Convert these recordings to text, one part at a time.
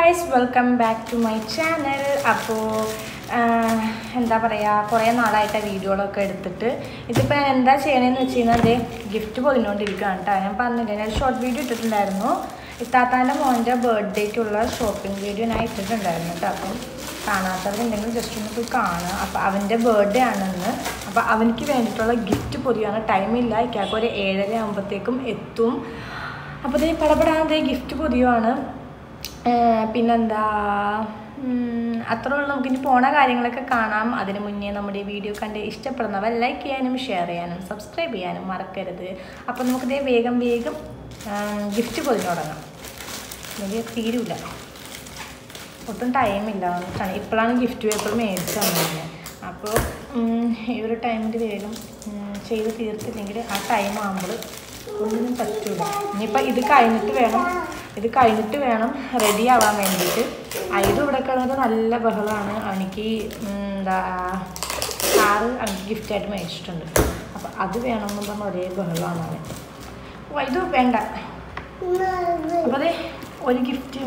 Guys welcome back to my channel അപ്പോൾ എന്താ പറയുക കുറേ നാളായിട്ട് വീഡിയോകളൊക്കെ എടുത്തിട്ട് ഇതിപ്പോൾ ഞാൻ എന്താ ചെയ്യണമെന്ന് വെച്ച് കഴിഞ്ഞാൽ അതേ ഗിഫ്റ്റ് പൊതിഞ്ഞുകൊണ്ടിരിക്കുകയാണ് കേട്ടോ ഞാൻ പറഞ്ഞില്ലേ ഞാൻ ഷോർട്ട് വീഡിയോ ഇട്ടിട്ടുണ്ടായിരുന്നു ഇത്താത്താൻ്റെ മോൻ്റെ ബർത്ത്ഡേക്കുള്ള ഷോപ്പിംഗ് വീഡിയോ ഞാൻ ഇട്ടിട്ടുണ്ടായിരുന്നു കേട്ടോ അപ്പം കാണാത്തവരുണ്ടെങ്കിൽ ജസ്റ്റ് ഒന്ന് പോയി കാണുക അപ്പോൾ അവൻ്റെ ബർത്ത്ഡേ ആണെന്ന് അപ്പോൾ അവനിക്ക് വേണ്ടിയിട്ടുള്ള ഗിഫ്റ്റ് പൊതിയാണ് ടൈമില്ല ഇക്കാക്ക് ഒരു ഏഴര ആകുമ്പോഴത്തേക്കും എത്തും അപ്പോൾ ഇതേ പടപടാതെ ഗിഫ്റ്റ് പൊതിയുവാണ് ഏർ പിന്നെന്താ ഉം, അത്രേ ഉള്ളൂ നമുക്ക് ഇനി പോണ കാര്യങ്ങളൊക്കെ കാണാം അതിന് മുന്നേ നമ്മുടെ ഈ വീഡിയോ കണ്ട് ഇഷ്ടപ്പെടുന്നവർ ലൈക്ക് ചെയ്യാനും ഷെയർ ചെയ്യാനും സബ്സ്ക്രൈബ് ചെയ്യാനും മറക്കരുത് അപ്പോൾ നമുക്ക് ഇതേ വേഗം വേഗം ഗിഫ്റ്റ് പൊതിഞ്ഞു തുടങ്ങാം അല്ലെങ്കിൽ തീരൂല ഒട്ടും ടൈമില്ല എന്നിട്ടാണ് ഇപ്പോഴാണ് ഗിഫ്റ്റ് പേപ്പർ മേടിച്ച് തന്നെ അപ്പോൾ ഉം, ഈ ഒരു ടൈമിൽ വേഗം ഉം, ചെയ്ത് തീർത്തില്ലെങ്കിൽ ആ ടൈം ആകുമ്പോൾ ഒന്നിനും പറ്റൂല ഇനിയിപ്പോൾ ഇത് കഴിഞ്ഞിട്ട് വേണം ഇത് കഴിഞ്ഞിട്ട് വേണം റെഡി ആവാൻ വേണ്ടിയിട്ട് അതിലും ഇവിടെ കിടന്നിട്ട് നല്ല ബഹളമാണ് അവനിക്ക് ഉം, എന്താ കാറ് ഗിഫ്റ്റായിട്ട് മേടിച്ചിട്ടുണ്ട് അപ്പോൾ അത് വേണമെന്ന് പറഞ്ഞ ഒരേ ബഹളമാണ് അവൻ ഓ ഇത് വേണ്ട അപ്പോൾ അതെ ഒരു ഗിഫ്റ്റ്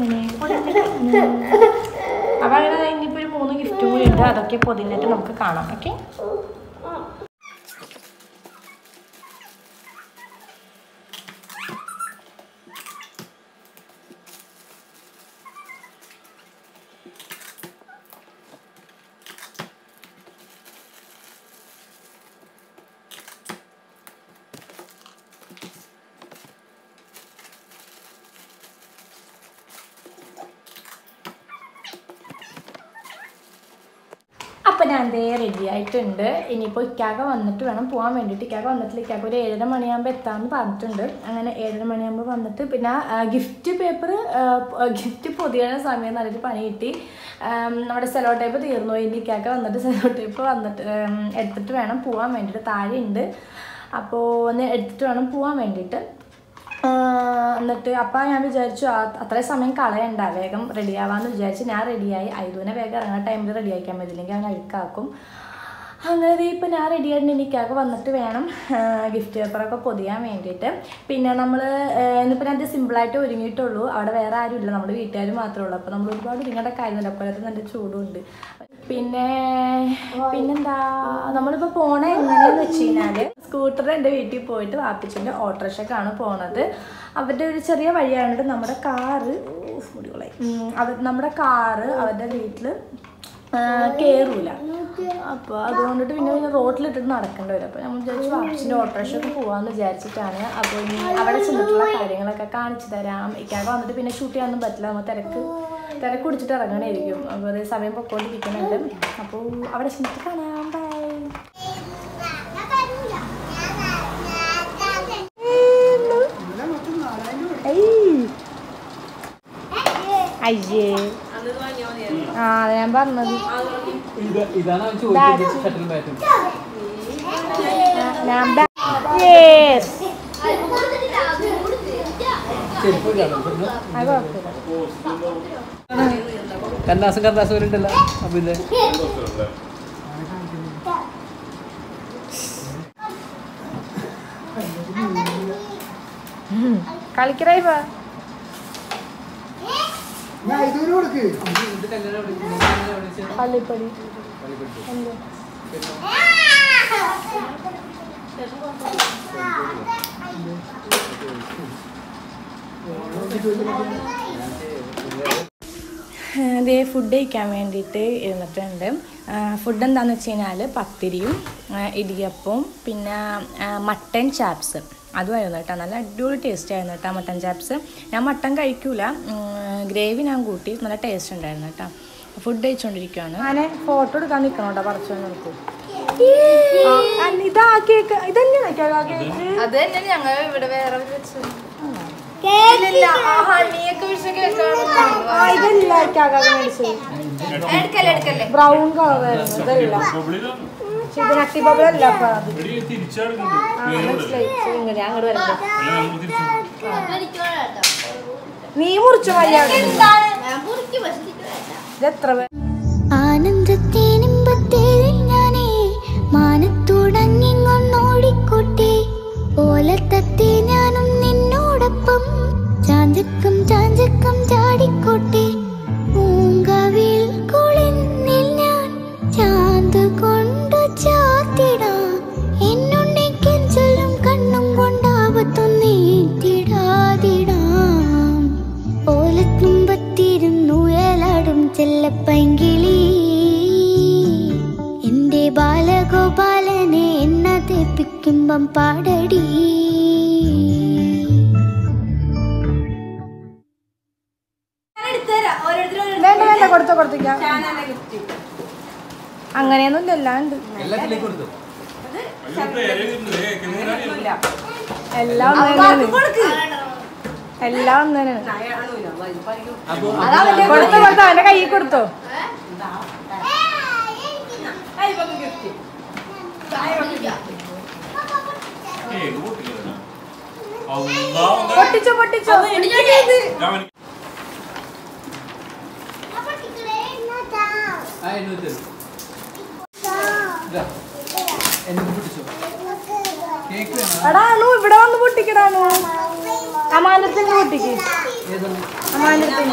അപ്പോൾ അങ്ങനെ ഇനിയിപ്പോൾ ഒരു മൂന്ന് ഗിഫ്റ്റും കൂടി ഉണ്ട് അതൊക്കെ പൊതിഞ്ഞിട്ട് നമുക്ക് കാണാം ഓക്കെ അപ്പം ഞാൻ ദേ റെഡി ആയിട്ടുണ്ട് ഇനിയിപ്പോൾ ഇക്കാക്ക വന്നിട്ട് വേണം പോകാൻ വേണ്ടിയിട്ട് ഇക്കാക്ക വന്നിട്ടില്ല ഇക്കാക്ക ഒരു ഏഴര മണിയാകുമ്പോൾ എത്താമെന്ന് പറഞ്ഞിട്ടുണ്ട് അങ്ങനെ ഏഴര മണിയാകുമ്പോൾ വന്നിട്ട് പിന്നെ ഗിഫ്റ്റ് പേപ്പർ ഗിഫ്റ്റ് പൊതിയണ സമയം നല്ലൊരു പണി കിട്ടി ആം, നമ്മുടെ സെലോ ടേപ്പ് തീർന്നു ഇനി ഇക്കാക്ക വന്നിട്ട് സെലോ ടേപ്പ് വന്നിട്ട് ഉം, എടുത്തിട്ട് വേണം പോകാൻ വേണ്ടിയിട്ട് താഴെ ഉണ്ട് അപ്പോൾ ഒന്ന് എടുത്തിട്ട് വേണം പോകാൻ വേണ്ടിയിട്ട് ആഹ് എന്നിട്ട് അപ്പം ഞാൻ വിചാരിച്ചു ആ- അത്രയും സമയം കളയണ്ട വേഗം റെഡി ആവാന്ന് വിചാരിച്ച് ഞാൻ റെഡിയായി ഐദുവിനെ വേഗം ഇറങ്ങുന്ന ടൈമിൽ റെഡി ആക്കാൻ പറ്റില്ലെങ്കിൽ അവൻ അഴുക്കാക്കും അങ്ങനെ ദേ ഇപ്പം ഞാൻ റെഡി ആയിട്ട് എനിക്കൊക്കെ വന്നിട്ട് വേണം ഗിഫ്റ്റ് പേപ്പറൊക്കെ പൊതിയാൻ വേണ്ടിയിട്ട് പിന്നെ നമ്മൾ ഇന്നിപ്പോൾ ഞാൻ സിമ്പിളായിട്ട് ഒരുങ്ങിയിട്ടുള്ളൂ അവിടെ വേറെ ആരും ഇല്ല നമ്മുടെ വീട്ടുകാർ മാത്രമേ ഉള്ളൂ അപ്പോൾ നമ്മൾ ഒരുപാട് ഒരുങ്ങേണ്ട കാര്യമില്ല അപ്പോഴത്തെ നല്ല ചൂടുണ്ട് പിന്നെ പിന്നെന്താ നമ്മളിപ്പോൾ പോണ എങ്ങനെയാന്ന് വെച്ച് കഴിഞ്ഞാൽ സ്കൂട്ടർ എൻ്റെ വീട്ടിൽ പോയിട്ട് വാപ്പിച്ചിൻ്റെ ഓട്ടോറിക്ഷക്കാണ് പോണത് അവരുടെ ഒരു ചെറിയ വഴിയായിട്ട് നമ്മുടെ കാറ് മുടികളായി അവർ നമ്മുടെ കാറ് അവരുടെ വീട്ടിൽ കയറൂല അപ്പോൾ അതുകൊണ്ടിട്ട് പിന്നെ പിന്നെ റോട്ടിലിട്ടിട്ട് നടക്കേണ്ടി വരും അപ്പോൾ നമ്മൾ വിചാരിച്ചു വാപ്പിച്ചിൻ്റെ ഓട്ടോറിക്ഷയ്ക്ക് പോകാമെന്ന് വിചാരിച്ചിട്ടാണ് അപ്പോൾ ഇനി അവിടെ ചെന്നിട്ടുള്ള കാര്യങ്ങളൊക്കെ കാണിച്ചു തരാം ഇക്കാക്ക് വന്നിട്ട് പിന്നെ ഷൂട്ട് ചെയ്യാനൊന്നും പറ്റില്ല നമ്മൾ തിരക്ക് തിരക്ക് കുടിച്ചിട്ട് ഇറങ്ങണമായിരിക്കും അപ്പോൾ അതേ സമയം പൊക്കോണ്ടിരിക്കുന്നുണ്ട് അപ്പോൾ അവിടെ ചെന്നിട്ട് കാണാം ബൈ അയ്യേ ആ അത് ഞാൻ പറഞ്ഞത് ഇത് ഇതാണ് അവൻ ചോദിച്ചത് ഷട്ടിൽ ബാറ്റും ഞാൻ യെസ് ചെരുപ്പ് കാണും അത് കുഴപ്പമില്ല കന്നാസും കന്നാസും പോലെ ഉണ്ടല്ലോ അപ്പൊ ഇത് കളിക്കറായി വാ പള്ളിപ്പടി എന്ത് ഇതേ ഫുഡ് കഴിക്കാൻ വേണ്ടിയിട്ട് ഇരുന്നിട്ടുണ്ട് ഫുഡ് എന്താണെന്ന് വെച്ച് കഴിഞ്ഞാൽ പത്തിരിയും ആ, ഇടിയപ്പവും പിന്നെ ആ, മട്ടൻ ചാപ്സ് അതുമായിരുന്നു കേട്ടോ നല്ല അടിപൊളി ടേസ്റ്റ് ആയിരുന്നു കേട്ടോ മട്ടൻ ചാപ്സ് ഞാൻ മട്ടൻ കഴിക്കൂല ഗ്രേവി ഞാൻ കൂട്ടി നല്ല ടേസ്റ്റ് ഉണ്ടായിരുന്നു കേട്ടോ ഫുഡ് കഴിച്ചുകൊണ്ടിരിക്കുകയാണ് ഞാൻ ഫോട്ടോ എടുക്കാൻ നിൽക്കണം കേട്ടോ പറിച്ചു നമുക്ക് ഇതാ കേക്ക് ഇതന്നെയാണ് കേക്ക് അത് തന്നെ ഞങ്ങൾ ഇവിടെ വേറെ വെച്ചു ആ ഇതല്ല കേക്കാകെ മേടിച്ചത് എടുക്കല്ലേ എടുക്കല്ലേ ബ്രൗൺ കളർ ആയിരുന്നു ഇതല്ല പക്ഷെ ഇത് നട്ടി ബബിളല്ല അപ്പൊ അത് ആ മനസ്സിലായി ശരി, ഇങ്ങനെ അങ്ങോട്ട് വരട്ടെ നീ മുറിച്ചു മര്യാദ ഇത് എത്ര പേ- ആനന്ദത്തേനിമ്പത്തേഴിഞ്ഞാനേ മാനത്തുടങ്ങിങ്ങൊന്നോടിക്കോട്ടെ ഓലത്തത്തെ ഞാനും നിന്നോടൊപ്പം ചാഞ്ചക്കം ചാഞ്ചക്കം ചാടിക്കോട്ടെ ചെല്ലപ്പൈങ്കിളി എന്റെ ബാലഗോപാലനെ എന്നതേപ്പിക്കുമ്പം പാടടി വേണ്ട വേണ്ട കൊടുത്തോ കൊടുത്തേക്കാം അങ്ങനെയൊന്നും അല്ലാണ്ട് എല്ലാത്തിലേക്ക് കൊടുത്തു എല്ലാം ഒന്ന് തന്നെയാണ് എല്ലാം ഒന്ന് തന്നെയാണ് അപ്പൊ കൊടുത്തോ കൊടുത്തോ അവന്റെ കയ്യിൽ കൊടുത്തോ പൊട്ടിച്ചോ പൊട്ടിച്ചോ ആ എണ്ണൂറ്റി തരും ഇതാ. എന്നിട്ട് പിടിച്ചോ കേക്ക് വേണം എടാ അണു ഇവിടെ വന്ന് പൊട്ടിക്കടാണു അമാനത്തിന് പൊട്ടിക്ക് ഏതാണ് അമാനത്തിന്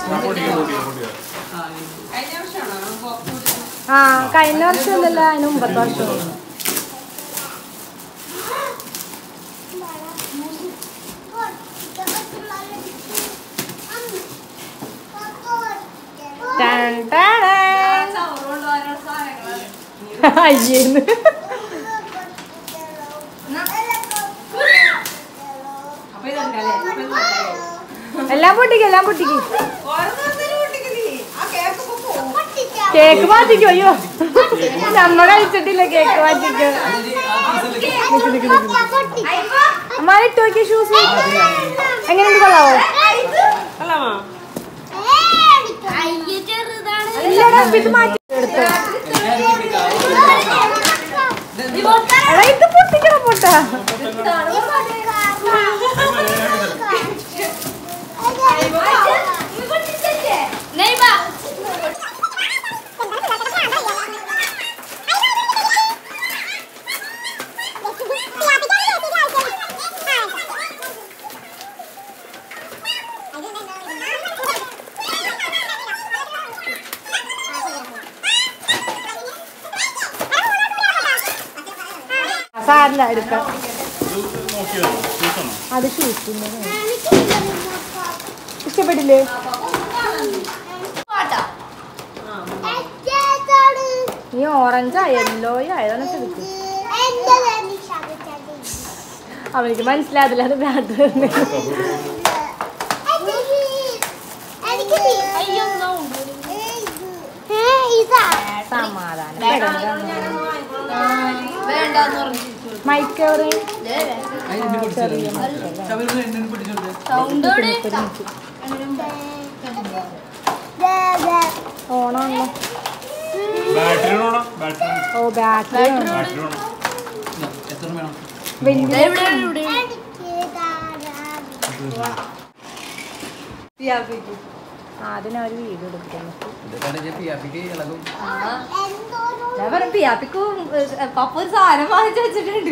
ആ ആ കഴിഞ്ഞ വർഷം അല്ലല്ല അതിന് മുമ്പത്തെ വർഷം ടാൻ ടാടാൻ. അയ്യേന്ന് എല്ലാം പൊട്ടിക്ക് എല്ലാം പൊട്ടിക്ക് കേക്ക് മാറ്റിക്കോ അയ്യോ നമ്മ കഴിച്ചിട്ടില്ല കേക്ക് മാറ്റിക്കോ അമ്മ ഇട്ട് നോക്കിയ ഷൂസ് എങ്ങനെയുണ്ട് കൊള്ളാവോ ഇല്ലടാ ഇത് മാറ്റി എടുത്തോ എടാ ഇത് പൊട്ടിക്കണം പൊട്ടാ സാറില്ല എടുക്കാം അത് ഷൂസിന്റെ ഇഷ്ടപ്പെട്ടില്ലേ നീ ഓറഞ്ചാ യെല്ലോയോ ഏതാണ് എടുക്കും അവനിക്ക് മനസ്സിലാതില്ല അത് ഭ്രാന്ത് തന്നെ. സമാധാനം വേണ്ടെന്ന് പറഞ്ഞു മൈക്കോറി അതിനെ പിടിച്ചോ ശബരിമല എന്നെ പിടിച്ചോണ്ട് ഓണാണല്ലോ ബാറ്ററി വേണോ ബാറ്ററി ഓ ബാറ്ററി ബാറ്ററി വേണം ഇതാ, എത്ര വേണം വലിയ അതിന് ഒരു വീഡിയോ എടുക്കുന്നു ഇതൊക്കെ പിയാപ്പിക്ക് ഇളകും ഞാൻ പറഞ്ഞു പിയാപ്പിക്കും പപ്പ ഒരു സാധനം വാങ്ങിച്ചു വെച്ചിട്ടുണ്ട്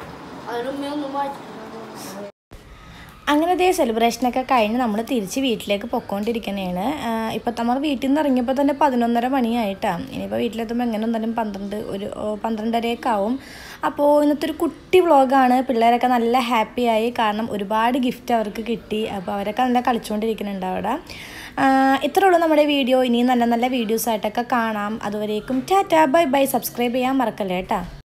അങ്ങനെ ദേ സെലിബ്രേഷനൊക്കെ കഴിഞ്ഞ് നമ്മൾ തിരിച്ച് വീട്ടിലേക്ക് പൊക്കോണ്ടിരിക്കുന്നതാണ് ഇപ്പം നമ്മൾ വീട്ടിൽ നിന്ന് ഇറങ്ങിയപ്പോൾ തന്നെ പതിനൊന്നര മണിയായിട്ടാണ് ഇനിയിപ്പോൾ വീട്ടിലെത്തുമ്പോൾ എങ്ങനെ എന്തായാലും പന്ത്രണ്ട് ഒരു ഓ, പന്ത്രണ്ടരയൊക്കെ ആവും അപ്പോൾ ഇന്നത്തെ ഒരു കുട്ടി വ്ളോഗാണ് പിള്ളേരൊക്കെ നല്ല ഹാപ്പിയായി കാരണം ഒരുപാട് ഗിഫ്റ്റ് അവർക്ക് കിട്ടി അപ്പോൾ അവരൊക്കെ നല്ല കളിച്ചുകൊണ്ടിരിക്കുന്നുണ്ട് അവിടെ ഇത്രേ ഉള്ളൂ നമ്മുടെ വീഡിയോ ഇനിയും നല്ല നല്ല വീഡിയോസായിട്ടൊക്കെ കാണാം അതുവരേക്കും ടാറ്റാ ബൈ ബൈ സബ്സ്ക്രൈബ് ചെയ്യാൻ മറക്കല്ലേ കേട്ടോ